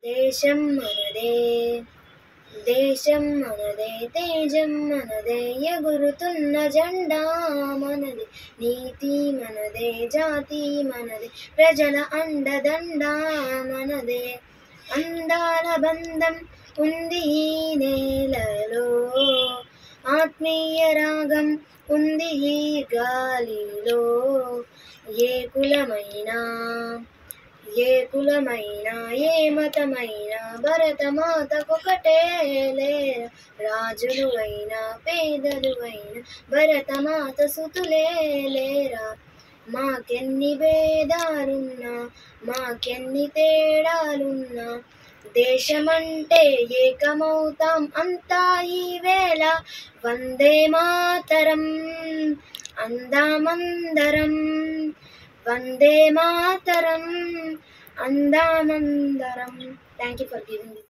దేశం మనదే దేశం మనదే తేజం మనదే ఎగురుతున్న జెండా మనది నీతి మనదే జాతి మనదే ప్రజల అండదండ మనదే అందాల బంధం ఉంది ఈ నేలలో ఆత్మీయ రాగం ఉంది ఈ గాలిలో ఏ కులమైనా ఏ కులమైనా ఏ మతమైనా భరతమాతకొకటే లేరా రాజులు అయినా పేదలు అయినా భరతమాత సుతులే లేరా మాకెన్ని భేదాలున్నా మాకెన్ని తేడాలున్నా దేశమంటే ఏకమవుతాం అంతా ఈ వేళ వందే మాతరం అందామందరం వందే మాతరం అందామందరం థ్యాంక్ యూ ఫర్ గివింగ్